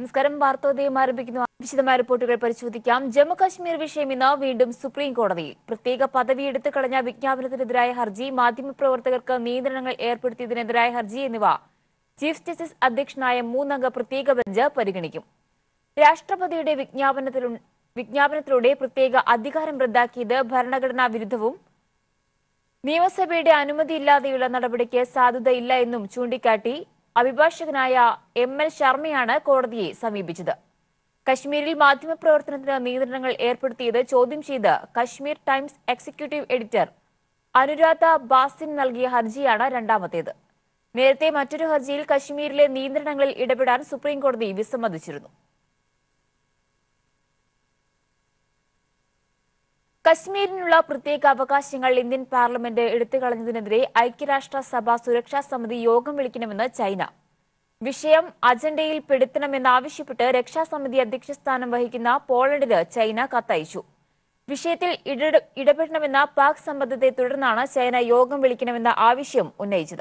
നമസ്കാരം വാർത്തോദയം ആരംഭിക്കുന്നു വിശദമായ റിപ്പോർട്ടുകൾ പരിശോധിക്കാം ജമ്മു കശ്മീർ വിഷയം ഇന്ന് വീണ്ടും സുപ്രീം കോടതിയിൽ പ്രത്യേക പദവി എടുത്തു കളഞ്ഞ വിജ്ഞാപനത്തിനെതിരായ ഹർജി മാധ്യമപ്രവർത്തകർക്ക് നിയന്ത്രണങ്ങൾ ഏർപ്പെടുത്തിയതിനെതിരായ ഹർജി എന്നിവ ചീഫ് ജസ്റ്റിസ് അധ്യക്ഷനായ മൂന്നംഗ പ്രത്യേക ബെഞ്ച് പരിഗണിക്കും രാഷ്ട്രപതിയുടെ വിജ്ഞാപനത്തിലു വിജ്ഞാപനത്തിലൂടെ പ്രത്യേക അധികാരം റദ്ദാക്കിയത് ഭരണഘടനാ വിരുദ്ധവും നിയമസഭയുടെ അനുമതിയില്ലാതെയുള്ള നടപടിക്ക് സാധുതയില്ല എന്നും ചൂണ്ടിക്കാട്ടി അഭിഭാഷകനായ എം എൽ ശർമ്മയാണ് കോടതിയെ സമീപിച്ചത് കശ്മീരിൽ മാധ്യമപ്രവർത്തനത്തിന് നിയന്ത്രണങ്ങൾ ഏർപ്പെടുത്തിയത് ചോദ്യം ചെയ്ത് Kashmir Times executive editor Anuradha Bhasin നൽകിയ ഹർജിയാണ് രണ്ടാമത്തേത് നേരത്തെ മറ്റൊരു ഹർജിയിൽ കശ്മീരിലെ നിയന്ത്രണങ്ങളിൽ ഇടപെടാൻ സുപ്രീം കോടതി വിസമ്മതിച്ചിരുന്നു കശ്മീരിനുള്ള പ്രത്യേക അവകാശങ്ങൾ ഇന്ത്യൻ പാർലമെന്റ് എടുത്തുകളഞ്ഞതിനെതിരെ ഐക്യരാഷ്ട്ര സഭ സുരക്ഷാ സമിതി യോഗം വിളിക്കണമെന്ന് ചൈന വിഷയം അജണ്ടയിൽ പെടുത്തണമെന്നാവശ്യപ്പെട്ട് രക്ഷാസമിതി അധ്യക്ഷ സ്ഥാനം വഹിക്കുന്ന പോളണ്ടിന് ചൈന കത്തയച്ചു വിഷയത്തിൽ ഇട- ഇടപെടണമെന്ന പാക് സമ്മർദ്ദത്തെ തുടർന്നാണ് ചൈന യോഗം വിളിക്കണമെന്ന ആവശ്യം ഉന്നയിച്ചത്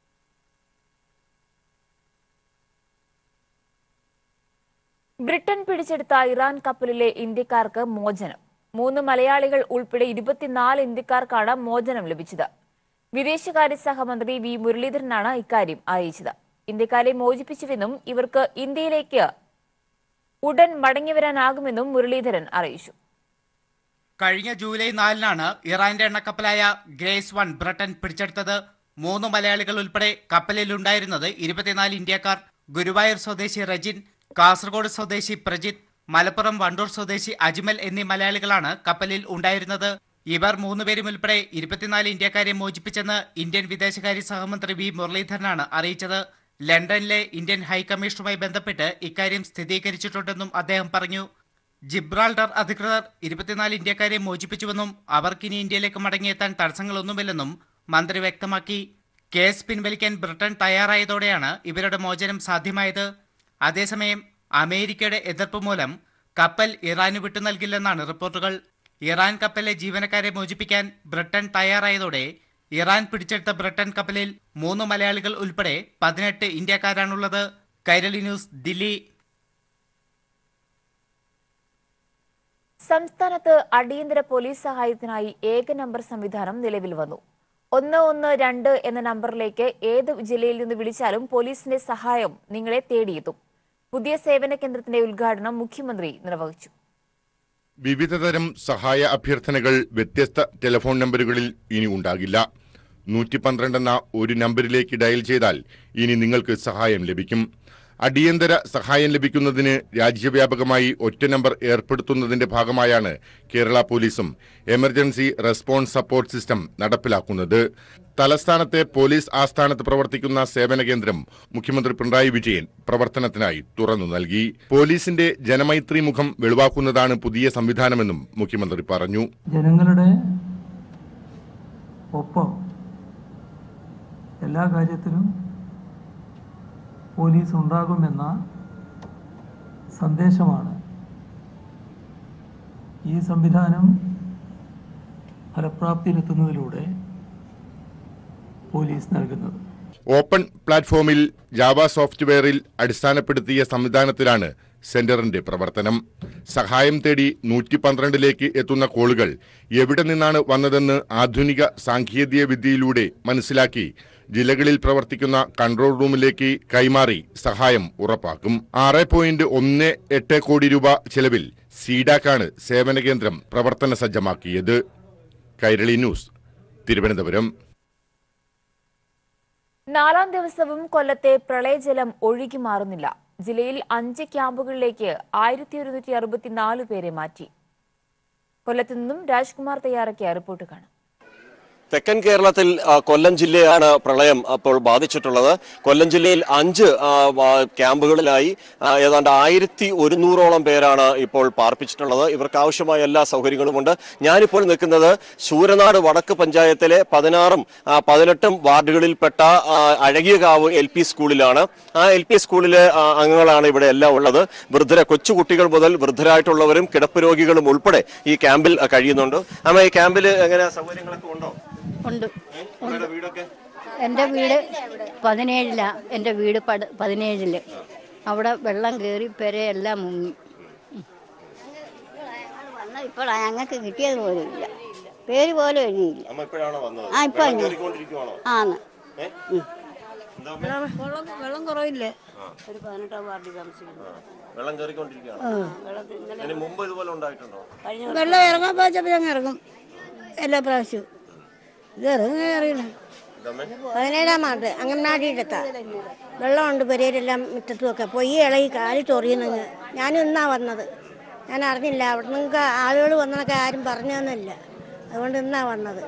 ബ്രിട്ടൻ പിടിച്ചെടുത്ത ഇറാൻ കപ്പലിലെ ഇന്ത്യക്കാർക്ക് മോചനം മൂന്ന് മലയാളികൾ ഉൾപ്പെടെ ഇരുപത്തിനാല് ഇന്ത്യക്കാർക്കാണ് മോചനം ലഭിച്ചത് വിദേശകാര്യ സഹമന്ത്രി വി മുരളീധരനാണ് ഇക്കാര്യം അറിയിച്ചത് ഇന്ത്യക്കാരെ മോചിപ്പിച്ചുവെന്നും ഇവർക്ക് ഇന്ത്യയിലേക്ക് ഉടൻ മടങ്ങിവരാനാകുമെന്നും മുരളീധരൻ അറിയിച്ചു കഴിഞ്ഞ ജൂലൈ നാലിനാണ് ഇറാന്റെ എണ്ണക്കപ്പലായ ഗ്രേസ് വൺ ബ്രിട്ടൻ പിടിച്ചെടുത്തത് മൂന്ന് മലയാളികൾ ഉൾപ്പെടെ കപ്പലിലുണ്ടായിരുന്നത് ഇരുപത്തിനാല് ഇന്ത്യക്കാർ ഗുരുവായൂർ സ്വദേശി റജിൻ കാസർഗോഡ് സ്വദേശി പ്രജിത്ത് മലപ്പുറം വണ്ടൂർ സ്വദേശി അജ്മൽ എന്നീ മലയാളികളാണ് കപ്പലിൽ ഉണ്ടായിരുന്നത് ഇവർ മൂന്നുപേരും ഉൾപ്പെടെ ഇരുപത്തിനാല് ഇന്ത്യക്കാരെ മോചിപ്പിച്ചെന്ന് ഇന്ത്യൻ വിദേശകാര്യ സഹമന്ത്രി വി മുരളീധരനാണ് അറിയിച്ചത് ലണ്ടനിലെ ഇന്ത്യൻ ഹൈക്കമ്മീഷനുമായി ബന്ധപ്പെട്ട് ഇക്കാര്യം സ്ഥിരീകരിച്ചിട്ടുണ്ടെന്നും അദ്ദേഹം പറഞ്ഞു ജിബ്രാൾട്ടർ അധികൃതർ ഇരുപത്തിനാല് ഇന്ത്യക്കാരെ മോചിപ്പിച്ചുവെന്നും അവർക്കിനി ഇന്ത്യയിലേക്ക് മടങ്ങിയെത്താൻ തടസ്സങ്ങളൊന്നുമില്ലെന്നും മന്ത്രി വ്യക്തമാക്കി കേസ് പിൻവലിക്കാൻ ബ്രിട്ടൻ തയ്യാറായതോടെയാണ് ഇവരുടെ മോചനം സാധ്യമായത് അതേസമയം അമേരിക്കയുടെ എതിർപ്പ് മൂലം കപ്പൽ ഇറാന് വിട്ടു നൽകില്ലെന്നാണ് റിപ്പോർട്ടുകൾ ഇറാൻ കപ്പലിലെ ജീവനക്കാരെ മോചിപ്പിക്കാൻ ബ്രിട്ടൻ തയ്യാറായതോടെ ഇറാൻ പിടിച്ചെടുത്ത ബ്രിട്ടൻ കപ്പലിൽ മൂന്ന് മലയാളികൾ ഉൾപ്പെടെ പതിനെട്ട് ഇന്ത്യക്കാരാണുള്ളത് കൈരളി ന്യൂസ് ദില്ലി സംസ്ഥാനത്ത് അടിയന്തര പോലീസ് സഹായത്തിനായി ഏക നമ്പർ സംവിധാനം നിലവിൽ വന്നു ഒന്ന് ഒന്ന് രണ്ട് എന്ന നമ്പറിലേക്ക് ഏത് ജില്ലയിൽ നിന്ന് വിളിച്ചാലും പോലീസിന്റെ സഹായം നിങ്ങളെ തേടിയെത്തും പുതിയ സേവന കേന്ദ്രത്തിന്റെ ഉദ്ഘാടനം മുഖ്യമന്ത്രി നിർവഹിച്ചു വിവിധതരം സഹായ അഭ്യർത്ഥനകൾ വ്യത്യസ്ത ടെലിഫോൺ നമ്പറുകളിൽ ഇനി ഉണ്ടാകില്ല നൂറ്റി പന്ത്രണ്ടെന്ന ഒരു നമ്പറിലേക്ക് ഡയൽ ചെയ്താൽ ഇനി നിങ്ങൾക്ക് സഹായം ലഭിക്കും അടിയന്തര സഹായം ലഭിക്കുന്നതിന് രാജ്യവ്യാപകമായി ഒറ്റ നമ്പർ ഏർപ്പെടുത്തുന്നതിന്റെ ഭാഗമായാണ് കേരള പോലീസും എമർജൻസി റെസ്പോൺസ് സപ്പോർട്ട് സിസ്റ്റം നടപ്പിലാക്കുന്നത് തലസ്ഥാനത്തെ പോലീസ് ആസ്ഥാനത്ത് പ്രവർത്തിക്കുന്ന സേവന കേന്ദ്രം മുഖ്യമന്ത്രി പിണറായി വിജയൻ പ്രവർത്തനത്തിനായി തുറന്നു നൽകി പോലീസിന്റെ ജനമൈത്രി മുഖം വെളിവാക്കുന്നതാണ് പുതിയ സംവിധാനമെന്നും മുഖ്യമന്ത്രി പറഞ്ഞു ജനങ്ങളുടെ ഒപ്പം എല്ലാ കാര്യത്തിലും പോലീസ് ഉണ്ടാകുമെന്ന സന്ദേശമാണ് ഈ സംവിധാനം ഫലപ്രാപ്തിയിലെത്തുന്നതിലൂടെ പോലീസ് നൽകുന്നത് ഓപ്പൺ പ്ലാറ്റ്ഫോമിൽ ജാവ സോഫ്റ്റ്വെയറിൽ അടിസ്ഥാനപ്പെടുത്തിയ സംവിധാനത്തിലാണ് സെന്ററിന്റെ പ്രവർത്തനം സഹായം തേടി നൂറ്റി പന്ത്രണ്ടിലേക്ക് എത്തുന്ന കോളുകൾ എവിടെ നിന്നാണ് വന്നതെന്ന് ആധുനിക സാങ്കേതിക വിദ്യയിലൂടെ മനസ്സിലാക്കി ജില്ലകളിൽ പ്രവർത്തിക്കുന്ന കൺട്രോൾ റൂമിലേക്ക് കൈമാറി സഹായം ഉറപ്പാക്കും ആറ് പോയിന്റ് ഒന്ന് എട്ട് കോടി രൂപ ചെലവിൽ സീഡാക്കാണ് സേവന കേന്ദ്രം പ്രവർത്തന സജ്ജമാക്കിയത് കൈരളി ന്യൂസ് തിരുവനന്തപുരം നാലാം ദിവസവും കൊല്ലത്തെ പ്രളയജലം ഒഴുകി മാറുന്നില്ല ജില്ലയിൽ അഞ്ച് ക്യാമ്പുകളിലേക്ക് ആയിരത്തി ഒരുന്നൂറ്റി അറുപത്തിനാല് പേരെ മാറ്റി കൊല്ലത്തു നിന്നും രാജ്കുമാർ തയ്യാറാക്കിയ റിപ്പോർട്ട് കാണാം തെക്കൻ കേരളത്തിൽ ആ, കൊല്ലം ജില്ലയാണ് പ്രളയം അപ്പോൾ ബാധിച്ചിട്ടുള്ളത് കൊല്ലം ജില്ലയിൽ അഞ്ച് ആ, വ- ക്യാമ്പുകളിലായി ആ, ഏതാണ്ട് ആയിരത്തി ഒരുന്നൂറോളം പേരാണ് ഇപ്പോൾ പാർപ്പിച്ചിട്ടുള്ളത് ഇവർക്ക് ആവശ്യമായ എല്ലാ സൗകര്യങ്ങളുമുണ്ട് ഞാനിപ്പോൾ നിൽക്കുന്നത് ശൂരനാട് വടക്ക് പഞ്ചായത്തിലെ പതിനാറും ആ, പതിനെട്ടും വാർഡുകളിൽപ്പെട്ട ആ, അഴകിയകാവ് എൽ പി സ്കൂളിലാണ് ആ എൽ പി സ്കൂളിലെ ആ, അംഗങ്ങളാണ് ഇവിടെ എല്ലാം ഉള്ളത് വൃദ്ധര കൊച്ചുകുട്ടികൾ മുതൽ വൃദ്ധരായിട്ടുള്ളവരും കിടപ്പ് രോഗികളും ഉൾപ്പെടെ ഈ ക്യാമ്പിൽ ആ, കഴിയുന്നുണ്ട് അമ്മ ഈ ക്യാമ്പിൽ എങ്ങനെ സൗകര്യങ്ങളൊക്കെ ഉണ്ടോ ഉണ്ട് നിങ്ങളുടെ വീടൊക്കെ എൻ്റെ വീട് പതിനേഴിലാ എൻ്റെ വീട് പട് പതിനേഴില് അവിടെ വെള്ളം കയറി പെരയെല്ലാം മുങ്ങി വന്ന ഇപ്പോഴാണ് ഞങ്ങൾക്ക് കിട്ടിയത് പോലും ഇല്ല പേര് പോലും എഴുതിയില്ല അമ്മ ഇപ്പോഴാണോ വന്നത് ആ, ഇപ്പൊ വെള്ളം വന്നു. കയറിക്കൊണ്ടിരിക്കുവാണോ? ആണ് ഏ? ഉം. എന്താ അമ്മേ? വെള്ളം വെള്ളം കുറവില്ലേ ഒരു പതിനെട്ടാം വാർഡിൽ താമസിക്കുന്നു വെള്ളം കയറിക്കൊണ്ടിരിക്കുകയാണോ വെള്ളത്തിൽ ഇന്നലെ ഇതിന് മുമ്പ് ഇതുപോലെ ഉണ്ടായിട്ടുണ്ടോ കഴിഞ്ഞ വെള്ളം ഇറങ്ങാൻ പാച്ചപ്പോൾ ഞങ്ങൾ ഇറങ്ങും എല്ലാ പ്രാവശ്യവും ഇത് ഇറങ്ങി അറിയില്ല ഇതമ്മേ പതിനേഴാം വാർഡ് അംഗൻവാടിയിലെത്താ വെള്ളമുണ്ട് പെരയിലെല്ലാം മുറ്റത്തും ഒക്കെ പൊയ്യ ഇളകി കാലി ചൊറിയുന്നത് ഞാനും ഇന്നാ വന്നത് ഞാൻ അറിഞ്ഞില്ല അവിടെ നിങ്ങൾക്ക് ആളുകൾ വന്നതൊക്കെ ആരും പറഞ്ഞു തന്നില്ല അതുകൊണ്ട് ഇന്നാ വന്നത്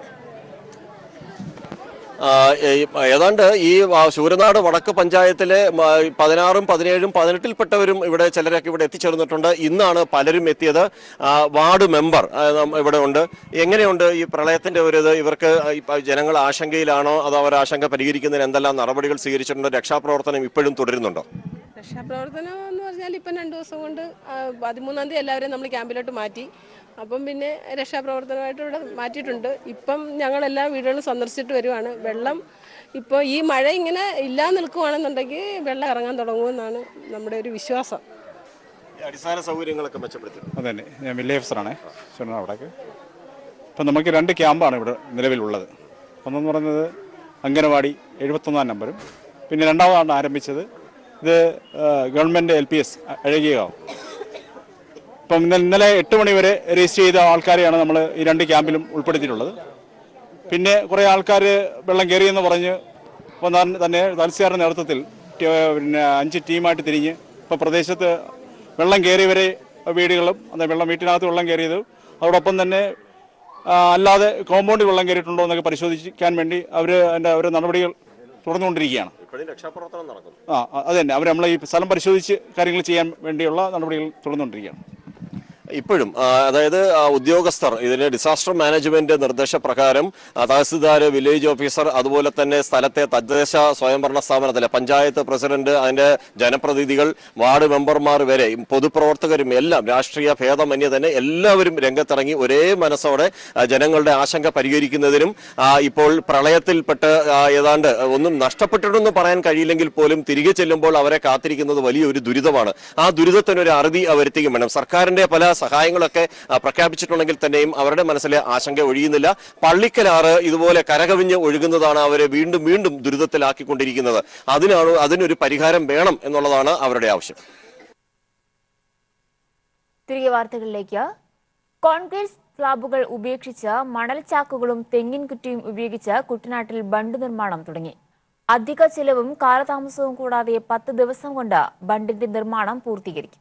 ആ, ഈ- ഏതാണ്ട് ഈ ആ, ശൂരനാട് വടക്ക് പഞ്ചായത്തിലെ മ, പതിനാറും പതിനേഴും പതിനെട്ടിൽപ്പെട്ടവരും ഇവിടെ ചിലരൊക്കെ ഇവിടെ എത്തിച്ചേർന്നിട്ടുണ്ട് ഇന്നാണ് പലരും എത്തിയത് ആ, വാർഡ് മെമ്പർ ആ, നം- ഇവിടെ ഉണ്ട് എങ്ങനെയുണ്ട് ഈ പ്രളയത്തിന്റെ ഒരു ഇത് ഇവർക്ക് ഈ പ- ജനങ്ങൾ ആശങ്കയിലാണോ അതോ അവർ ആശങ്ക പരിഹരിക്കുന്നതിന് എന്തെല്ലാം നടപടികൾ സ്വീകരിച്ചിട്ടുണ്ട് രക്ഷാപ്രവർത്തനം ഇപ്പോഴും തുടരുന്നുണ്ടോ രക്ഷാപ്രവർത്തനം എന്ന് പറഞ്ഞാൽ ഇപ്പം രണ്ട് ദിവസം കൊണ്ട് ആ, പതിമൂന്നാം തീയതി എല്ലാവരെയും നമ്മൾ ക്യാമ്പിലോട്ട് മാറ്റി അപ്പം പിന്നെ രക്ഷാപ്രവർത്തനമായിട്ട് ഇവിടെ മാറ്റിയിട്ടുണ്ട് ഇപ്പം ഞങ്ങളെല്ലാ വീടുകളും സന്ദർശിച്ചിട്ട് വരുവാണ് വെള്ളം ഇപ്പോൾ ഈ മഴ ഇങ്ങനെ ഇല്ലാതെ നിൽക്കുവാണെന്നുണ്ടെങ്കിൽ വെള്ളം ഇറങ്ങാൻ തുടങ്ങുമെന്നാണ് നമ്മുടെ ഒരു വിശ്വാസം ഈ അടിസ്ഥാന സൗകര്യങ്ങളൊക്കെ മെച്ചപ്പെടുത്തി അതെ തന്നെ ഞാൻ വില്ലേജ് ഓഫീസറാണേ ചുരുണ അവിടേക്ക് ഇപ്പം നമുക്ക് രണ്ട് ക്യാമ്പാണ് ഇവിടെ നിലവിലുള്ളത് ഒന്നെന്ന് പറയുന്നത് അംഗനവാടി എഴുപത്തൊന്നാം നമ്പറും പിന്നെ രണ്ടാമതാണ് ആരംഭിച്ചത് ഇത് ഗവൺമെൻറ് എൽ പി എസ് അഴകിയാവും ഇപ്പം ഇന്നലെ ഇന്നലെ എട്ട് മണി വരെ രജിസ്റ്റർ ചെയ്ത ആൾക്കാരെയാണ് നമ്മൾ ഈ രണ്ട് ക്യാമ്പിലും ഉൾപ്പെടുത്തിയിട്ടുള്ളത് പിന്നെ കുറേ ആൾക്കാർ വെള്ളം കയറിയെന്ന് പറഞ്ഞ് ഇപ്പോൾ തന്നെ തലസിയാറിൻ്റെ നേതൃത്വത്തിൽ ടി- പിന്നെ അഞ്ച് ടീമായിട്ട് തിരിഞ്ഞ് ഇപ്പോൾ പ്രദേശത്ത് വെള്ളം കയറിയവരെ വീടുകളും അതെ വെള്ളം വീട്ടിനകത്ത് വെള്ളം കയറിയത് അതോടൊപ്പം തന്നെ ആ, അല്ലാതെ കോമ്പൗണ്ടിൽ വെള്ളം കയറിയിട്ടുണ്ടോ എന്നൊക്കെ പരിശോധിക്കാൻ വേണ്ടി അവർ അതിൻ്റെ ഓരോ നടപടികൾ തുടർന്നുകൊണ്ടിരിക്കുകയാണ് ഇപ്പോഴും രക്ഷാപ്രവർത്തനം നടക്കുന്നു ആ അത് തന്നെ അവർ നമ്മളെ ഈ സ്ഥലം പരിശോധിച്ച് കാര്യങ്ങൾ ചെയ്യാൻ വേണ്ടിയുള്ള നടപടികൾ തുടർന്നുകൊണ്ടിരിക്കുകയാണ് ഇപ്പോഴും ആ, അതായത് ആ, ഉദ്യോഗസ്ഥർ ഇതിന് ഡിസാസ്റ്റർ മാനേജ്മെന്റ് നിർദ്ദേശപ്രകാരം ആ, തഹസിൽദാർ വില്ലേജ് ഓഫീസർ അതുപോലെ തന്നെ സ്ഥലത്തെ തദ്ദേശ സ്വയംഭരണ സ്ഥാപനത്തിലെ പഞ്ചായത്ത് പ്രസിഡന്റ് അതിന്റെ ജനപ്രതിനിധികൾ വാർഡ് മെമ്പർമാർ വരെ ഈ പൊതുപ്രവർത്തകരും എല്ലാം രാഷ്ട്രീയ ഭേദമന്യേ തന്നെ എല്ലാവരും രംഗത്തിറങ്ങി ഒരേ മനസ്സോടെ ആ, ജനങ്ങളുടെ ആശങ്ക പരിഹരിക്കുന്നതിനും ആ, ഇപ്പോൾ പ്രളയത്തിൽപ്പെട്ട് ആ, ഏതാണ്ട് ഒന്നും നഷ്ടപ്പെട്ടിട്ടെന്ന് പറയാൻ കഴിയില്ലെങ്കിൽ പോലും തിരികെ ചെല്ലുമ്പോൾ അവരെ കാത്തിരിക്കുന്നത് വലിയൊരു ദുരിതമാണ് ആ ദുരിതത്തിനൊരു അറുതി വരുത്തുകയും വേണം സർക്കാരിന്റെ പല സഹായങ്ങളൊക്കെ ആ, പ്രഖ്യാപിച്ചിട്ടുണ്ടെങ്കിൽ തന്നെയും അവരുടെ മനസ്സിലെ ആശങ്ക ഒഴിയുന്നില്ല പള്ളിക്കലാറ് ഇതുപോലെ കരകവിഞ്ഞ് ഒഴുകുന്നതാണ് അവരെ വീണ്ടും വീണ്ടും ദുരിതത്തിലാക്കിക്കൊണ്ടിരിക്കുന്നത് അതിനാണ് അതിനൊരു പരിഹാരം വേണം എന്നുള്ളതാണ് അവരുടെ ആവശ്യം തിരികെ വാർത്തകളിലേക്ക് കോൺക്രീറ്റ് സ്ലാബുകൾ ഉപേക്ഷിച്ച് മണൽ ചാക്കുകളും തെങ്ങിൻ കുറ്റിയും ഉപയോഗിച്ച് കുട്ടനാട്ടിൽ ബണ്ട് നിർമ്മാണം തുടങ്ങി അധിക ചെലവും കാലതാമസവും കൂടാതെ പത്ത് ദിവസം കൊണ്ട് ബണ്ടിന്റെ നിർമ്മാണം പൂർത്തീകരിക്കും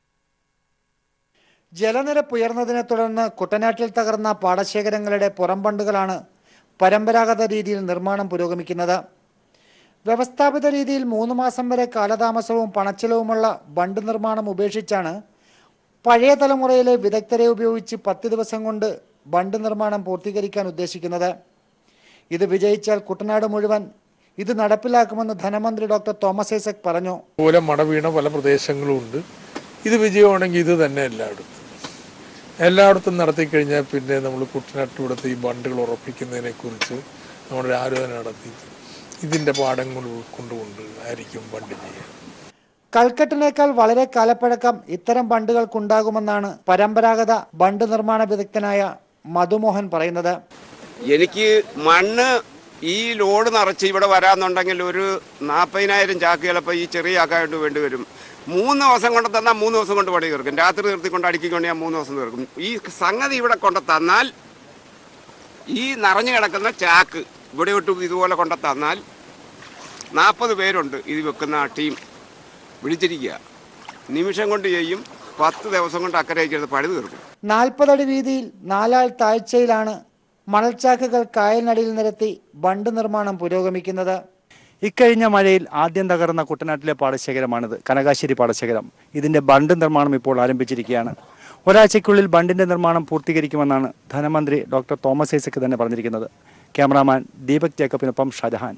ജലനിരപ്പ് ഉയർന്നതിനെ തുടർന്ന് കുട്ടനാട്ടിൽ തകർന്ന പാടശേഖരങ്ങളുടെ പുറംബണ്ടുകളാണ് പരമ്പരാഗത രീതിയിൽ നിർമ്മാണം പുരോഗമിക്കുന്നത് വ്യവസ്ഥാപിത രീതിയിൽ മൂന്ന് മാസം വരെ കാലതാമസവും പണച്ചെലവുമുള്ള ബണ്ട് നിർമ്മാണം ഉപേക്ഷിച്ചാണ് പഴയ തലമുറയിലെ വിദഗ്ധരെ ഉപയോഗിച്ച് പത്ത് ദിവസം കൊണ്ട് ബണ്ട് നിർമ്മാണം പൂർത്തീകരിക്കാൻ ഉദ്ദേശിക്കുന്നത് ഇത് വിജയിച്ചാൽ കുട്ടനാട് മുഴുവൻ ഇത് നടപ്പിലാക്കുമെന്ന് ധനമന്ത്രി ഡോക്ടർ തോമസ് ഐസക് പറഞ്ഞു പോലെ മട വീണ പല പ്രദേശങ്ങളും ഉണ്ട് ഇത് വിജയമാണെങ്കിൽ ഇത് തന്നെ എല്ലായിടത്തും എല്ലായിടത്തും നടത്തി കഴിഞ്ഞാൽ പിന്നെ നമ്മൾ കുട്ടനാട്ട് ഇവിടുത്തെ ഈ ബണ്ടുകൾ ഉറപ്പിക്കുന്നതിനെ കുറിച്ച് നമ്മളൊരു ആലോചന നടത്തി ഇതിൻ്റെ പാഠങ്ങൾ ഉൾക്കൊണ്ടുകൊണ്ട് ആയിരിക്കും ബണ്ട് ചെയ്യുക കൽക്കെട്ടിനേക്കാൾ വളരെ കാലപ്പഴക്കം ഇത്തരം ബണ്ടുകൾക്കുണ്ടാകുമെന്നാണ് പരമ്പരാഗത ബണ്ട് നിർമ്മാണ വിദഗ്ധനായ മധുമോഹൻ പറയുന്നത് എനിക്ക് മണ്ണ് ഈ ലോഡ് നിറച്ച് ഇവിടെ വരാന്നുണ്ടെങ്കിൽ ഒരു നാൽപ്പതിനായിരം ചാക്ക് ചിലപ്പോൾ ഈ ചെറിയ ചാക്കായിട്ട് വേണ്ടി വരും മൂന്ന് ദിവസം കൊണ്ട് തന്നാൽ മൂന്ന് ദിവസം കൊണ്ട് പണി തീർക്കും രാത്രി നിർത്തിക്കൊണ്ട് അടുക്കിക്കൊണ്ട് ഞാൻ മൂന്ന് ദിവസം തീർക്കും ഈ സംഗതി ഇവിടെ കൊണ്ട് തന്നാൽ ഈ നിറഞ്ഞു കിടക്കുന്ന ചാക്ക് ഇവിടെ ഇട്ട് ഇതുപോലെ കൊണ്ട് തന്നാൽ നാൽപ്പത് പേരുണ്ട് ഇത് വെക്കുന്ന ടീം വിളിച്ചിരിക്കുക നിമിഷം കൊണ്ട് ചെയ്യും പത്ത് ദിവസം കൊണ്ട് അക്കരയ്ക്ക് പണി തീർക്കും നാൽപ്പതടി വീതിയിൽ നാലാൾ താഴ്ചയിലാണ് മണൽച്ചാക്കുകൾ കായലിനടിയിൽ നിരത്തി ബണ്ട് നിർമ്മാണം പുരോഗമിക്കുന്നത് ഇക്കഴിഞ്ഞ മഴയിൽ ആദ്യം തകർന്ന കുട്ടനാട്ടിലെ പാടശേഖരമാണിത് കനകാശ്ശേരി പാടശേഖരം ഇതിന്റെ ബണ്ട് നിർമ്മാണം ഇപ്പോൾ ആരംഭിച്ചിരിക്കുകയാണ് ഒരാഴ്ചയ്ക്കുള്ളിൽ ബണ്ടിന്റെ നിർമ്മാണം പൂർത്തീകരിക്കുമെന്നാണ് ധനമന്ത്രി ഡോക്ടർ തോമസ് ഐസക് തന്നെ പറഞ്ഞിരിക്കുന്നത് ക്യാമറാമാൻ ദീപക് ജേക്കബിനൊപ്പം ഷാജഹാൻ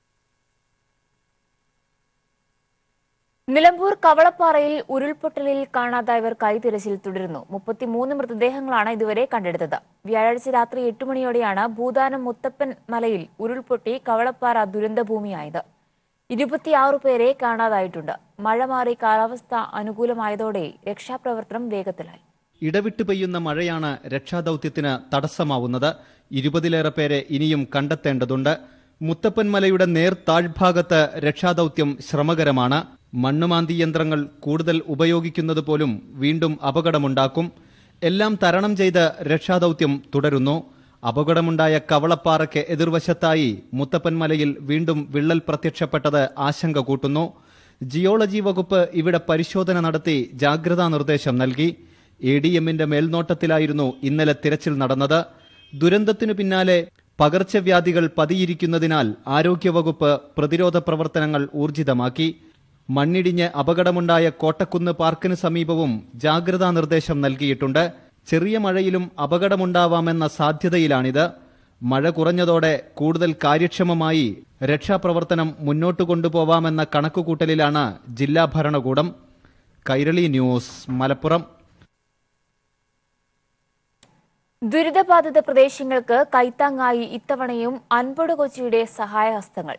നിലമ്പൂർ കവളപ്പാറയിൽ ഉരുൾപൊട്ടലിൽ കാണാതായവർക്കായി തിരച്ചിൽ തുടരുന്നു മുപ്പത്തിമൂന്ന് മൃതദേഹങ്ങളാണ് ഇതുവരെ കണ്ടെടുത്തത് വ്യാഴാഴ്ച രാത്രി എട്ട് മണിയോടെയാണ് ഭൂതാനം മുത്തപ്പൻ മലയിൽ ഉരുൾപൊട്ടി കവളപ്പാറ ദുരന്തഭൂമിയായത് ഇരുപത്തിയാറ് പേരെ കാണാതായിട്ടുണ്ട് മഴ മാറി കാലാവസ്ഥ അനുകൂലമായതോടെ രക്ഷാപ്രവർത്തനം വേഗത്തിലായി ഇടവിട്ട് പെയ്യുന്ന മഴയാണ് രക്ഷാദൌത്യത്തിന് തടസ്സമാവുന്നത് ഇരുപതിലേറെ പേരെ ഇനിയും കണ്ടെത്തേണ്ടതുണ്ട് മുത്തപ്പൻമലയുടെ നേർ താഴ്ഭാഗത്ത് രക്ഷാദൌത്യം ശ്രമകരമാണ് മണ്ണുമാന്തി യന്ത്രങ്ങൾ കൂടുതൽ ഉപയോഗിക്കുന്നത് പോലും വീണ്ടും അപകടമുണ്ടാക്കും എല്ലാം തരണം ചെയ്ത് രക്ഷാദൌത്യം തുടരുന്നു അപകടമുണ്ടായ കവളപ്പാറയ്ക്ക് എതിർവശത്തായി മുത്തപ്പൻമലയിൽ വീണ്ടും വിള്ളൽ പ്രത്യക്ഷപ്പെട്ടത് ആശങ്ക കൂട്ടുന്നു ജിയോളജി വകുപ്പ് ഇവിടെ പരിശോധന നടത്തി ജാഗ്രതാ നിർദ്ദേശം നൽകി എ ഡി എമ്മിന്റെ മേൽനോട്ടത്തിലായിരുന്നു ഇന്നലെ തിരച്ചിൽ നടന്നത് ദുരന്തത്തിനു പിന്നാലെ പകർച്ചവ്യാധികൾ പതിയിരിക്കുന്നതിനാൽ ആരോഗ്യവകുപ്പ് പ്രതിരോധ പ്രവർത്തനങ്ങൾ ഊർജിതമാക്കി മണ്ണിടിഞ്ഞ് അപകടമുണ്ടായ കോട്ടക്കുന്ന് പാർക്കിന് സമീപവും ജാഗ്രതാ നിർദ്ദേശം നൽകിയിട്ടുണ്ട് ചെറിയ മഴയിലും അപകടമുണ്ടാവാമെന്ന സാധ്യതയിലാണിത് മഴ കുറഞ്ഞതോടെ കൂടുതൽ കാര്യക്ഷമമായി രക്ഷാപ്രവർത്തനം മുന്നോട്ട് കൊണ്ടുപോവാമെന്ന കണക്കുകൂട്ടലിലാണ് ജില്ലാ ഭരണകൂടം കൈരളി ന്യൂസ് മലപ്പുറം ദുരിതബാധിത പ്രദേശങ്ങൾക്ക് കൈത്താങ്ങായി ഇത്തവണയും അൻപത് കൊച്ചിയുടെ സഹായഹസ്തങ്ങൾ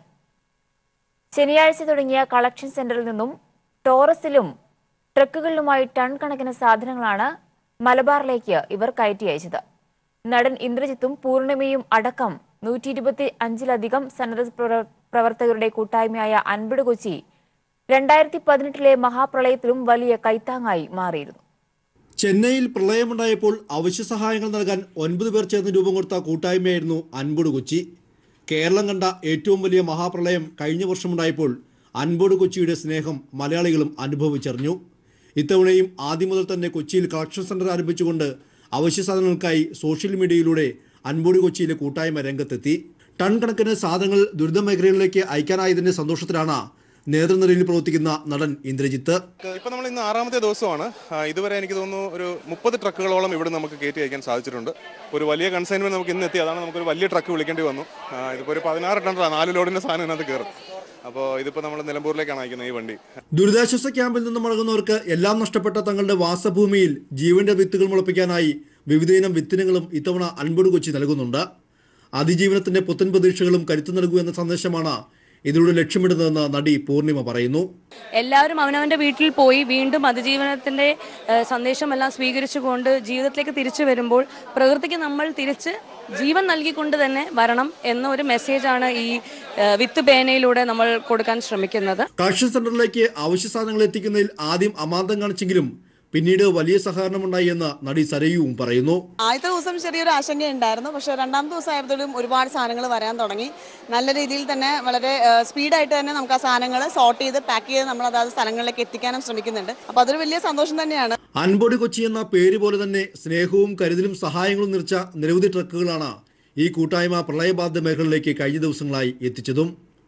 ശനിയാഴ്ച തുടങ്ങിയ കളക്ഷൻ സെന്ററിൽ നിന്നും ടോറസിലും ട്രക്കുകളിലുമായി ടൺ കണക്കിന് സാധനങ്ങളാണ് മലബാറിലേക്ക് ഇവർ കയറ്റി അയച്ചത് നടൻ ഇന്ദ്രജിത്തും പൂർണിമയും അടക്കം നൂറ്റി ഇരുപത്തി അഞ്ചിലധികം സന്നദ്ധ പ്രവർ- പ്രവർത്തകരുടെ കൂട്ടായ്മയായ അൻപത് കൊച്ചി രണ്ടായിരത്തി പതിനെട്ടിലെ മഹാപ്രളയത്തിലും വലിയ കൈത്താങ്ങായി മാറിയിരുന്നു ചെന്നൈയിൽ പ്രളയമുണ്ടായപ്പോൾ അവശ്യ സഹായങ്ങൾ നൽകാൻ ഒൻപത് പേർ ചേർന്ന് രൂപം കൊടുത്ത കൂട്ടായ്മയായിരുന്നു അൻപത് കൊച്ചി കേരളം കണ്ട ഏറ്റവും വലിയ മഹാപ്രളയം കഴിഞ്ഞ വർഷമുണ്ടായപ്പോൾ അൻപത് കൊച്ചിയുടെ സ്നേഹം മലയാളികളും അനുഭവിച്ചറിഞ്ഞു ഇത്തവണയും ആദ്യം മുതൽ തന്നെ കൊച്ചിയിൽ കളക്ഷൻ സെന്റർ ആരംഭിച്ചുകൊണ്ട് അവശ്യ സാധനങ്ങൾക്കായി സോഷ്യൽ മീഡിയയിലൂടെ അൻപത് കൊച്ചിയിലെ കൂട്ടായ്മ രംഗത്തെത്തി ടൺ കണക്കിന് സാധനങ്ങൾ ദുരിത മേഖലകളിലേക്ക് അയക്കാനായതിന്റെ സന്തോഷത്തിലാണ് നേതൃനിരയിൽ പ്രവർത്തിക്കുന്ന നടൻ ഇന്ദ്രജിത്ത് ഇപ്പൊ നമ്മൾ ഇന്ന് ആറാമത്തെ ദിവസമാണ് ആ, ഇതുവരെ എനിക്ക് തോന്നുന്നു ഒരു മുപ്പത് ട്രക്കുകളോളം ഇവിടെ നമുക്ക് കയറ്റി അയക്കാൻ സാധിച്ചിട്ടുണ്ട് ഒരു വലിയ കൺസൈൻമെന്റ് നമുക്ക് ഇന്ന് എത്തി അതാണ് നമുക്കൊരു വലിയ ട്രക്ക് വിളിക്കേണ്ടി വന്നു ആ, ഇതിപ്പോ ഒരു പതിനാറ് ടൺ നാല് ലോഡിന്റെ സാധനം ഇതിനകത്ത് കയറും അപ്പോൾ ഇതിപ്പോൾ നമ്മൾ നിലമ്പൂരിലേക്കാണ് അയക്കുന്നത് ഈ വണ്ടി ദുരിതാശ്വാസ ക്യാമ്പിൽ നിന്ന് മടങ്ങുന്നവർക്ക് എല്ലാം നഷ്ടപ്പെട്ട തങ്ങളുടെ വാസഭൂമിയിൽ ജീവന്റെ വിത്തുകൾ മുളപ്പിക്കാനായി വിവിധയിനം വിത്തിനങ്ങളും ഇത്തവണ അൻപത് കൊച്ചി നൽകുന്നുണ്ട് അതിജീവനത്തിന്റെ പുത്തൻ പ്രതീക്ഷകളും കരുത്തു നൽകൂ എന്ന സന്ദേശമാണ് ഇതിലൂടെ ലക്ഷ്യമിടുന്നതെന്ന് നടി പൂർണിമ പറയുന്നു എല്ലാവരും അവനവന്റെ വീട്ടിൽ പോയി വീണ്ടും അതിജീവനത്തിന്റെ ഏഹ്, സന്ദേശമെല്ലാം സ്വീകരിച്ചുകൊണ്ട് ജീവിതത്തിലേക്ക് തിരിച്ചു വരുമ്പോൾ പ്രകൃതിക്ക് നമ്മൾ തിരിച്ച് ജീവൻ നൽകിക്കൊണ്ട് തന്നെ വരണം എന്ന ഒരു മെസ്സേജാണ് ഈ ഏഹ്, വിത്ത് പേനയിലൂടെ നമ്മൾ കൊടുക്കാൻ ശ്രമിക്കുന്നത് കളക്ഷൻ സെന്ററിലേക്ക് അവശ്യ സാധനങ്ങൾ എത്തിക്കുന്നതിൽ ആദ്യം അമാന്തം കാണിച്ചെങ്കിലും പിന്നീട് വലിയ സഹകരണമുണ്ടായി എന്ന് നടി സരയുവും പറയുന്നു ആദ്യത്തെ ദിവസം ചെറിയൊരു ആശങ്കയുണ്ടായിരുന്നു പക്ഷേ രണ്ടാമത്തെ ദിവസം ആയപ്പോഴും ഒരുപാട് സാധനങ്ങൾ വരാൻ തുടങ്ങി നല്ല രീതിയിൽ തന്നെ വളരെ സ്പീഡായിട്ട് തന്നെ നമുക്ക് ആ സാധനങ്ങൾ സോർട്ട് ചെയ്ത് പാക്ക് ചെയ്ത് നമ്മൾ അതാത് സ്ഥലങ്ങളിലേക്ക് എത്തിക്കാനും ശ്രമിക്കുന്നുണ്ട് അപ്പോൾ അതൊരു വലിയ സന്തോഷം തന്നെയാണ് അൻപൊടി കൊച്ചി എന്ന പേര് പോലെ തന്നെ സ്നേഹവും കരുതലും സഹായങ്ങളും നിറച്ച നിരവധി ട്രക്കുകളാണ് ഈ കൂട്ടായ്മ പ്രളയബാധിത മേഖലകളിലേക്ക് കഴിഞ്ഞ ദിവസങ്ങളായി എത്തിച്ചതും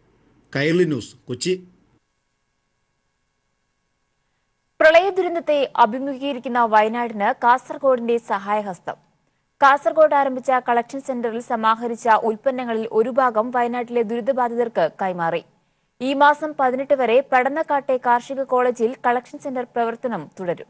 കൈരളി ന്യൂസ് കൊച്ചി പ്രളയ ദുരന്തത്തെ അഭിമുഖീകരിക്കുന്ന വയനാടിന് കാസർഗോഡിന്റെ സഹായഹസ്തം കാസർഗോഡ് ആരംഭിച്ച കളക്ഷൻ സെന്ററിൽ സമാഹരിച്ച ഉൽപ്പന്നങ്ങളിൽ ഒരു ഭാഗം വയനാട്ടിലെ ദുരിതബാധിതർക്ക് കൈമാറി ഈ മാസം പതിനെട്ട് വരെ പടന്നക്കാട്ടെ കാർഷിക കോളേജിൽ കളക്ഷൻ സെന്റർ പ്രവർത്തനം തുടരും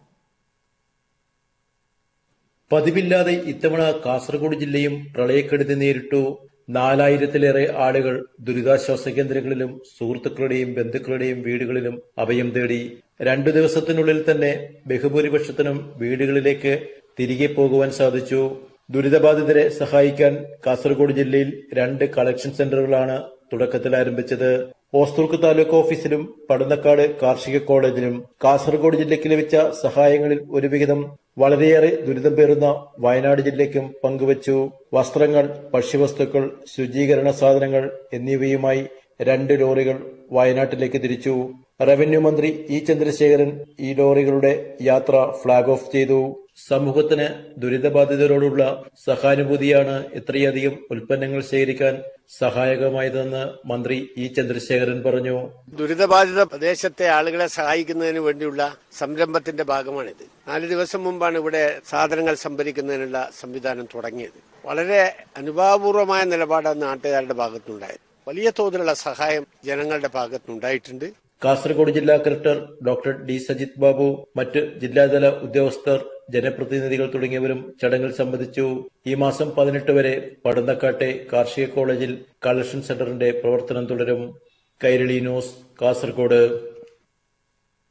പതിവില്ലാതെ ഇത്തവണ കാസർഗോഡ് ജില്ലയും പ്രളയക്കെടുതി നേരിട്ടു നാലായിരത്തിലേറെ ആളുകൾ ദുരിതാശ്വാസ കേന്ദ്രങ്ങളിലും സുഹൃത്തുക്കളുടെയും ബന്ധുക്കളുടെയും വീടുകളിലും അഭയം തേടി രണ്ടു ദിവസത്തിനുള്ളിൽ തന്നെ ബഹുഭൂരിപക്ഷത്തിനും വീടുകളിലേക്ക് തിരികെ പോകുവാൻ സാധിച്ചു ദുരിതബാധിതരെ സഹായിക്കാൻ കാസർഗോഡ് ജില്ലയിൽ രണ്ട് കളക്ഷൻ സെന്ററുകളാണ് തുടക്കത്തിൽ ആരംഭിച്ചത് ഓസ്തൂർക്ക് താലൂക്ക് ഓഫീസിലും പടന്നക്കാട് കാർഷിക കോളേജിലും കാസർഗോഡ് ജില്ലയ്ക്ക് ലഭിച്ച സഹായങ്ങളിൽ ഒരു വിഹിതം വളരെയേറെ ദുരിതം പേറുന്ന വയനാട് ജില്ലയ്ക്കും പങ്കുവച്ചു വസ്ത്രങ്ങൾ ഭക്ഷ്യവസ്തുക്കൾ ശുചീകരണ സാധനങ്ങൾ എന്നിവയുമായി രണ്ട് ലോറികൾ വയനാട്ടിലേക്ക് തിരിച്ചു റവന്യൂ മന്ത്രി ഇ ചന്ദ്രശേഖരൻ ഈ ലോറികളുടെ യാത്ര ഫ്ളാഗ് ഓഫ് ചെയ്തു സമൂഹത്തിന് ദുരിതബാധിതരോടുള്ള സഹാനുഭൂതിയാണ് ഇത്രയധികം ഉൽപ്പന്നങ്ങൾ ശേഖരിക്കാൻ സഹായകമായതെന്ന് മന്ത്രി ഇ ചന്ദ്രശേഖരൻ പറഞ്ഞു ദുരിതബാധിത പ്രദേശത്തെ ആളുകളെ സഹായിക്കുന്നതിന് വേണ്ടിയുള്ള സംരംഭത്തിന്റെ ഭാഗമാണിത് നാല് ദിവസം മുമ്പാണ് ഇവിടെ സാധനങ്ങൾ സംഭരിക്കുന്നതിനുള്ള സംവിധാനം തുടങ്ങിയത് വളരെ അനുഭാവപൂർവമായ നിലപാടാണ് നാട്ടുകാരുടെ ഭാഗത്തുനിന്നുണ്ടായത് വലിയ തോതിലുള്ള സഹായം ജനങ്ങളുടെ ഭാഗത്തുനിന്നുണ്ടായിട്ടുണ്ട് കാസർഗോഡ് ജില്ലാ collector doctor D Sajith Babu മറ്റ് ജില്ലാതല ഉദ്യോഗസ്ഥർ ജനപ്രതിനിധികൾ തുടങ്ങിയവരും ചടങ്ങിൽ സംബന്ധിച്ചു ഈ മാസം പതിനെട്ട് വരെ പടന്നക്കാട്ടെ കാർഷിക കോളേജിൽ കളക്ഷൻ സെന്ററിന്റെ പ്രവർത്തനം തുടരും കൈരളി ന്യൂസ് കാസർഗോഡ്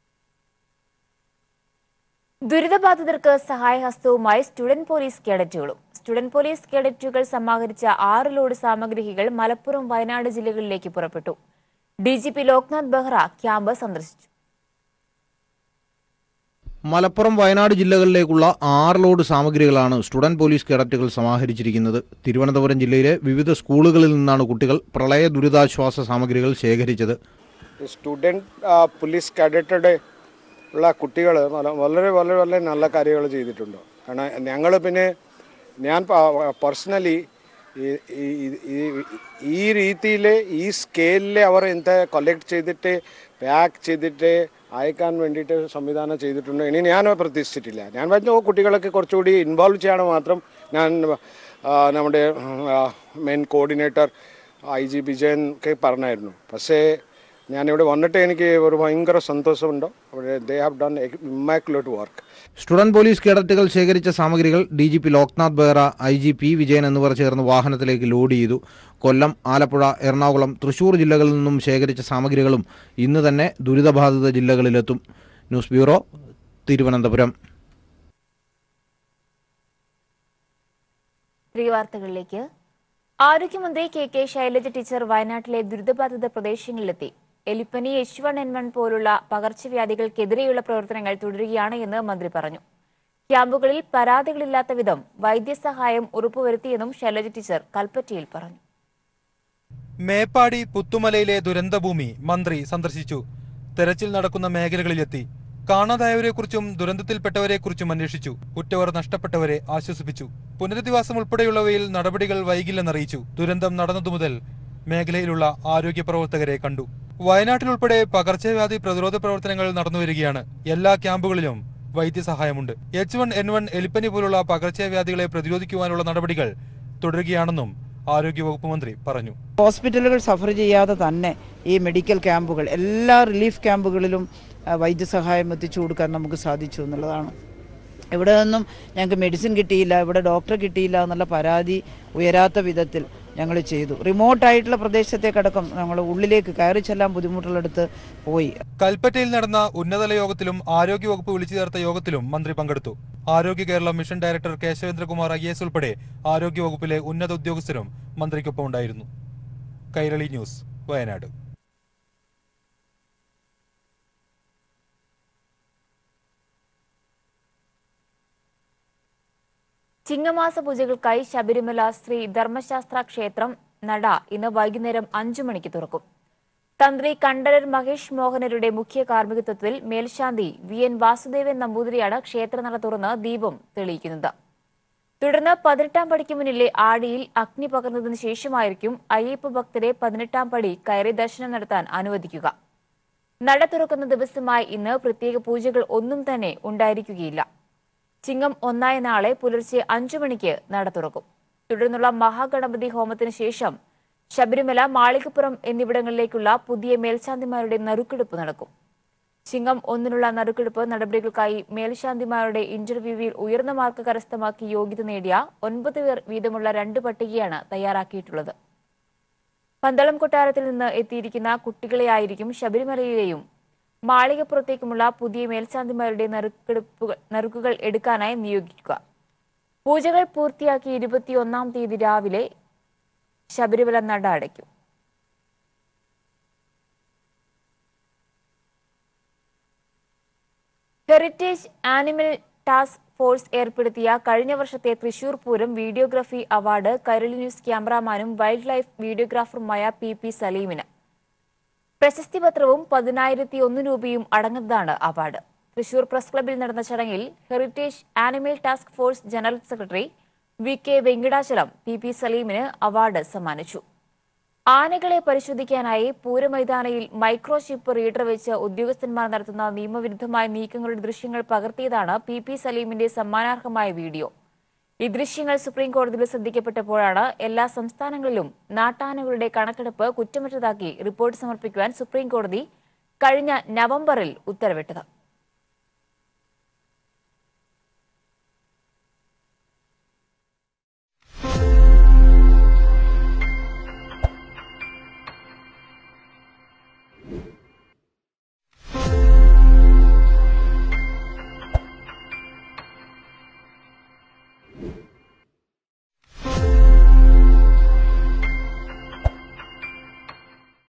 ദുരിതബാധിതർക്ക് സഹായഹസ്തവുമായി സ്റ്റുഡന്റ് പോലീസ് കേഡറ്റുകളും സ്റ്റുഡന്റ് പോലീസ് കേഡറ്റുകൾ സമാഹരിച്ച ആറ് ലോഡ് സാമഗ്രികൾ മലപ്പുറം വയനാട് ജില്ലകളിലേക്ക് പുറപ്പെട്ടു D G P Loknath Behera camp സന്ദർശിച്ചു മലപ്പുറം വയനാട് ജില്ലകളിലേക്കുള്ള ആറ് ലോഡ് സാമഗ്രികളാണ് സ്റ്റുഡന്റ് പോലീസ് കേഡറ്റുകൾ സമാഹരിച്ചിരിക്കുന്നത് തിരുവനന്തപുരം ജില്ലയിലെ വിവിധ സ്കൂളുകളിൽ നിന്നാണ് കുട്ടികൾ പ്രളയ ദുരിതാശ്വാസ സാമഗ്രികൾ ശേഖരിച്ചത് സ്റ്റുഡൻറ് പോലീസ് കാഡറ്റുടെ ഉള്ള കുട്ടികൾ വളരെ വളരെ വളരെ നല്ല കാര്യങ്ങൾ ചെയ്തിട്ടുണ്ട് കാരണം ഞങ്ങൾ പിന്നെ ഞാൻ പേഴ്സണലി ഈ രീതിയിൽ ഈ സ്കെയിലിൽ അവർ എന്താ കളക്ട് ചെയ്തിട്ട് പാക്ക് ചെയ്തിട്ട് അയക്കാൻ വേണ്ടിയിട്ട് സംവിധാനം ചെയ്തിട്ടുണ്ട് ഇനി ഞാൻ പ്രതീക്ഷിച്ചിട്ടില്ല ഞാൻ പറഞ്ഞു കുട്ടികളൊക്കെ കുറച്ചുകൂടി ഇൻവോൾവ് ചെയ്യണം മാത്രം ഞാൻ ആ, നമ്മുടെ main coordinator I G Vijayan ഒക്കെ പറഞ്ഞായിരുന്നു പക്ഷേ ഞാനിവിടെ വന്നിട്ട് എനിക്ക് ഒരു ഭയങ്കര സന്തോഷമുണ്ട് അവിടെ they have done immaculate work student police കേഡറ്റുകൾ ശേഖരിച്ച സാമഗ്രികൾ D G P Loknath Behera I G P Vijayan എന്നിവർ ചേർന്ന് വാഹനത്തിലേക്ക് ലോഡ് ചെയ്തു കൊല്ലം ആലപ്പുഴ എറണാകുളം തൃശൂർ ജില്ലകളിൽ നിന്നും ശേഖരിച്ച സാമഗ്രികളും ഇന്ന് തന്നെ ദുരിതബാധിത ജില്ലകളിലെത്തും ന്യൂസ് ബ്യൂറോ തിരുവനന്തപുരം പ്രിയ വാർത്തകളിലേക്ക് ആരോഗ്യമന്ത്രി കെ കെ ശൈലജ ടീച്ചർ വയനാട്ടിലെ ദുരിതബാധിത പ്രദേശങ്ങളിലെത്തി എലിപ്പനി എച്ച് വൺ എൻ വൺ പോലുള്ള പകർച്ചവ്യാധികൾക്കെതിരെയുള്ള പ്രവർത്തനങ്ങൾ തുടരുകയാണ് എന്ന് മന്ത്രി പറഞ്ഞു ക്യാമ്പുകളിൽ പരാതികളില്ലാത്ത വിധം വൈദ്യസഹായം ഉറപ്പുവരുത്തിയെന്നും ശൈലജ ടീച്ചർ കൽപ്പറ്റയിൽ പറഞ്ഞു മേപ്പാടി പുത്തുമലയിലെ ദുരന്തഭൂമി മന്ത്രി സന്ദർശിച്ചു തെരച്ചിൽ നടക്കുന്ന മേഖലകളിലെത്തി കാണാതായവരെക്കുറിച്ചും ദുരന്തത്തിൽപ്പെട്ടവരെക്കുറിച്ചും അന്വേഷിച്ചു ഉറ്റവർ നഷ്ടപ്പെട്ടവരെ ആശ്വസിപ്പിച്ചു പുനരധിവാസം ഉൾപ്പെടെയുള്ളവയിൽ നടപടികൾ വൈകില്ലെന്നറിയിച്ചു ദുരന്തം നടന്നതു മുതൽ മേഖലയിലുള്ള ആരോഗ്യ പ്രവർത്തകരെ കണ്ടു വയനാട്ടിലുൾപ്പെടെ പകർച്ചവ്യാധി പ്രതിരോധ പ്രവർത്തനങ്ങൾ നടന്നുവരികയാണ് എല്ലാ ക്യാമ്പുകളിലും വൈദ്യസഹായമുണ്ട് എച്ച് വൺ എൻ വൺ എലിപ്പനി പോലുള്ള പകർച്ചവ്യാധികളെ പ്രതിരോധിക്കുവാനുള്ള നടപടികൾ തുടരുകയാണെന്നും ആരോഗ്യവകുപ്പ് മന്ത്രി പറഞ്ഞു ഹോസ്പിറ്റലുകൾ സഫർ ചെയ്യാതെ തന്നെ ഈ മെഡിക്കൽ ക്യാമ്പുകൾ എല്ലാ റിലീഫ് ക്യാമ്പുകളിലും ആ, വൈദ്യസഹായം എത്തിച്ചു കൊടുക്കാൻ നമുക്ക് സാധിച്ചു എന്നുള്ളതാണ് ഇവിടെ നിന്നും ഞങ്ങൾക്ക് മെഡിസിൻ കിട്ടിയില്ല ഇവിടെ ഡോക്ടറെ കിട്ടിയില്ല എന്നുള്ള പരാതി ഉയരാത്ത വിധത്തിൽ ഞങ്ങൾ ചെയ്തു റിമോട്ടായിട്ടുള്ള പ്രദേശത്തേക്കടക്കം ഞങ്ങൾ ഉള്ളിലേക്ക് കയറി ചെല്ലാൻ ബുദ്ധിമുട്ടുള്ളിടത്ത് പോയി കൽപ്പറ്റയിൽ നടന്ന ഉന്നതതല യോഗത്തിലും ആരോഗ്യവകുപ്പ് വിളിച്ചു ചേർത്ത യോഗത്തിലും മന്ത്രി പങ്കെടുത്തു Arogya Keralam mission director Keshavendrakumar I S ഉൾപ്പെടെ ആരോഗ്യവകുപ്പിലെ ഉന്നത ഉദ്യോഗസ്ഥരും മന്ത്രിക്കൊപ്പം ഉണ്ടായിരുന്നു കൈരളി ന്യൂസ് വയനാട് ചിങ്ങമാസ പൂജകൾക്കായി ശബരിമല ശ്രീ ധർമ്മശാസ്ത്ര ക്ഷേത്രം നട ഇന്ന് വൈകുന്നേരം അഞ്ചു മണിക്ക് തുറക്കും തന്ത്രി കണ്ഠരർ മഹേഷ് മോഹനരുടെ മുഖ്യ കാർമ്മികത്വത്തിൽ മേൽശാന്തി വി എൻ വാസുദേവൻ നമ്പൂതിരിയാണ് ക്ഷേത്രനട തുറന്ന് ദീപം തെളിയിക്കുന്നത് തുടർന്ന് പതിനെട്ടാം പടിക്ക് മുന്നിലെ ആടിയിൽ അഗ്നി പകർന്നതിനു ശേഷമായിരിക്കും അയ്യപ്പ ഭക്തരെ പതിനെട്ടാം പടി കയറി ദർശനം നടത്താൻ അനുവദിക്കുക നട തുറക്കുന്ന ദിവസമായി ഇന്ന് പ്രത്യേക പൂജകൾ ഒന്നും തന്നെ ഉണ്ടായിരിക്കുകയില്ല ചിങ്ങം ഒന്നായ നാളെ പുലർച്ചെ അഞ്ചു മണിക്ക് നട തുറക്കും തുടർന്നുള്ള മഹാഗണപതി ഹോമത്തിന് ശേഷം ശബരിമല മാളികപ്പുറം എന്നിവിടങ്ങളിലേക്കുള്ള പുതിയ മേൽശാന്തിമാരുടെ നറുക്കെടുപ്പ് നടക്കും ചിങ്ങം ഒന്നിനുള്ള നറുക്കെടുപ്പ് നടപടികൾക്കായി മേൽശാന്തിമാരുടെ ഇന്റർവ്യൂവിൽ ഉയർന്ന മാർക്ക് കരസ്ഥമാക്കി യോഗ്യത നേടിയ ഒൻപത് പേർ വീതമുള്ള രണ്ട് പട്ടികയാണ് തയ്യാറാക്കിയിട്ടുള്ളത് പന്തളം കൊട്ടാരത്തിൽ നിന്ന് എത്തിയിരിക്കുന്ന കുട്ടികളെയായിരിക്കും ശബരിമലയിലെയും മാളികപ്പുറത്തേക്കുമുള്ള പുതിയ മേൽശാന്തിമാരുടെ നറുക്കെടുപ്പുകൾ നറുക്കുകൾ എടുക്കാനായി നിയോഗിക്കുക പൂജകൾ പൂർത്തിയാക്കി ഇരുപത്തിയൊന്നാം തീയതി രാവിലെ ശബരിമല നട അടയ്ക്കും ഹെറിറ്റേജ് ആനിമൽ ടാസ്ക് ഫോഴ്സ് ഏർപ്പെടുത്തിയ കഴിഞ്ഞ വർഷത്തെ Thrissur Pooram videography award Kairali news ക്യാമറാമാനും വൈൽഡ് ലൈഫ് വീഡിയോഗ്രാഫറുമായ പി പി സലീമിന് പ്രശസ്തി പത്രവും പതിനായിരത്തി ഒന്ന് രൂപയും അടങ്ങുന്നതാണ് അവാർഡ് തൃശൂർ പ്രസ് ക്ലബിൽ നടന്ന ചടങ്ങിൽ heritage animal task force general secretary V K Venkitachalam P P സലീമിന് അവാർഡ് സമ്മാനിച്ചു ആനകളെ പരിശോധിക്കാനായി പൂരമൈതാനയിൽ മൈക്രോചിപ്പ് റീഡർ വെച്ച് ഉദ്യോഗസ്ഥന്മാർ നടത്തുന്ന നിയമവിരുദ്ധമായ നീക്കങ്ങളുടെ ദൃശ്യങ്ങൾ പകർത്തിയതാണ് പി പി സലീമിന്റെ സമ്മാനാർഹമായ വീഡിയോ ഈ ദൃശ്യങ്ങൾ സുപ്രീം കോടതിയിൽ ശ്രദ്ധിക്കപ്പെട്ടപ്പോഴാണ് എല്ലാ സംസ്ഥാനങ്ങളിലും നാട്ടാനകളുടെ കണക്കെടുപ്പ് കുറ്റമറ്റതാക്കി റിപ്പോർട്ട് സമർപ്പിക്കുവാൻ സുപ്രീം കോടതി കഴിഞ്ഞ നവംബറിൽ ഉത്തരവിട്ടത്